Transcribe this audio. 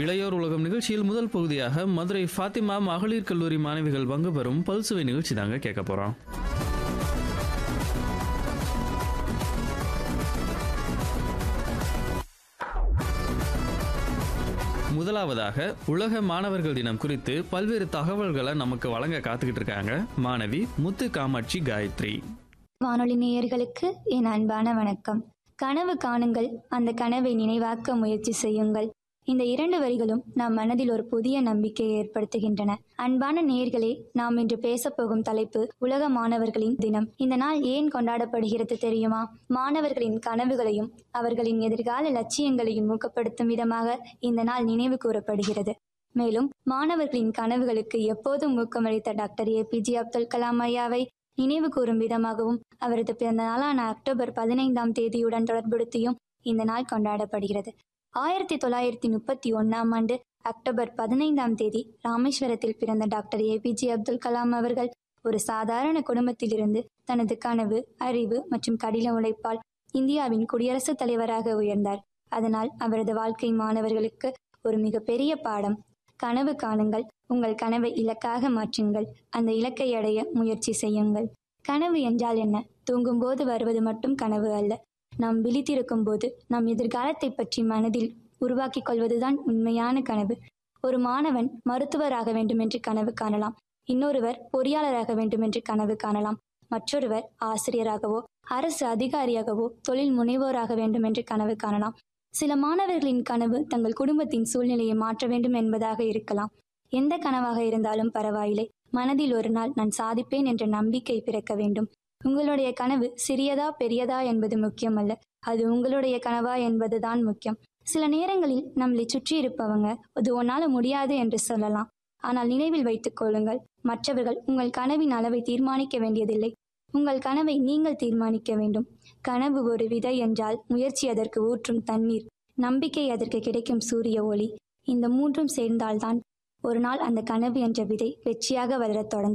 இளையோர் உலகம் நிகழ்ச்சியில் முதல் பகுதியாக மதுரை ஃபாத்திமா மகளிர் கல்லூரி மாணவிகள் பங்கு பெறும் பல்சுவை நிகழ்ச்சி தாங்க கேட்க போறோம் முதலாவதாக உலக மாணவர்கள் தினம் குறித்து பல்வேறு தகவல்களை நமக்கு வழங்க காத்துக்கிட்டு இருக்காங்க மாணவி முத்து காமாட்சி காயத்ரி வானொலி நேயர்களுக்கு என் அன்பான வணக்கம் கனவு காணுங்கள் அந்த கனவை நினைவாக்க முயற்சி செய்யுங்கள் இந்த இரண்டு வரிகளும் நம் மனதில் ஒரு புதிய நம்பிக்கையை ஏற்படுத்துகின்றன அன்பான நேயர்களே நாம் இன்று பேசப்போகும் தலைப்பு உலக மாணவர்களின் தினம் இந்த நாள் ஏன் கொண்டாடப்படுகிறது தெரியுமா மாணவர்களின் கனவுகளையும் அவர்களின் எதிர்கால லட்சியங்களையும் ஊக்கப்படுத்தும் விதமாக இந்த நாள் நினைவு கூறப்படுகிறது மேலும் மாணவர்களின் கனவுகளுக்கு எப்போதும் ஊக்கமளித்த டாக்டர் ஏபிஜே அப்துல் கலாம் ஐயாவை நினைவு கூறும் விதமாகவும் அவரது பிறந்த நாளான அக்டோபர் பதினைந்தாம் தேதியுடன் தொடர்புடுத்தியும் இந்த நாள் கொண்டாடப்படுகிறது ஆயிரத்தி தொள்ளாயிரத்தி முப்பத்தி ஒன்னாம் ஆண்டு அக்டோபர் பதினைந்தாம் தேதி ராமேஸ்வரத்தில் பிறந்த டாக்டர் ஏபிஜே அப்துல் கலாம் அவர்கள் ஒரு சாதாரண குடும்பத்திலிருந்து தனது கனவு அறிவு மற்றும் கடின உழைப்பால் இந்தியாவின் குடியரசுத் தலைவராக உயர்ந்தார் அதனால் அவரது வாழ்க்கை மாணவர்களுக்கு ஒரு மிகப்பெரிய பாடம் கனவு காணுங்கள் உங்கள் கனவை இலக்காக மாற்றுங்கள் அந்த இலக்கை அடைய முயற்சி செய்யுங்கள் கனவு என்றால் என்ன தூங்கும்போது வருவது மட்டும் கனவு அல்ல நாம் விழித்திருக்கும் போது நம் எதிர்காலத்தை பற்றி மனதில் உருவாக்கிக் கொள்வதுதான் உண்மையான கனவு ஒரு மாணவன் மருத்துவராக வேண்டும் என்று கனவு காணலாம் இன்னொருவர் பொறியாளராக வேண்டும் என்று கனவு காணலாம் மற்றொருவர் ஆசிரியராகவோ அரசு அதிகாரியாகவோ தொழில் முனைவோராக வேண்டும் என்று கனவு காணலாம் சில மாணவர்களின் கனவு தங்கள் குடும்பத்தின் சூழ்நிலையை மாற்ற வேண்டும் என்பதாக இருக்கலாம் எந்த கனவாக இருந்தாலும் பரவாயில்லை மனதில் ஒரு நாள் நான் சாதிப்பேன் என்ற நம்பிக்கை பிறக்க வேண்டும் உங்களுடைய கனவு சிறியதா பெரியதா என்பது முக்கியமல்ல அது உங்களுடைய கனவா என்பதுதான் முக்கியம் சில நேரங்களில் நம்மளை சுற்றி இருப்பவங்க அது உன்னால முடியாது என்று சொல்லலாம் ஆனால் நினைவில் வைத்துக் கொள்ளுங்கள் மற்றவர்கள் உங்கள் கனவின் அளவை தீர்மானிக்க வேண்டியதில்லை உங்கள் கனவை நீங்கள் தீர்மானிக்க வேண்டும் கனவு ஒரு விதை என்றால் முயற்சி அதற்கு ஊற்றும் தண்ணீர் நம்பிக்கை அதற்கு கிடைக்கும் சூரிய ஒளி இந்த மூன்றும் சேர்ந்தால்தான் ஒரு நாள் அந்த கனவு என்ற விதை வெற்றியாக வளரத் தொடங்கும்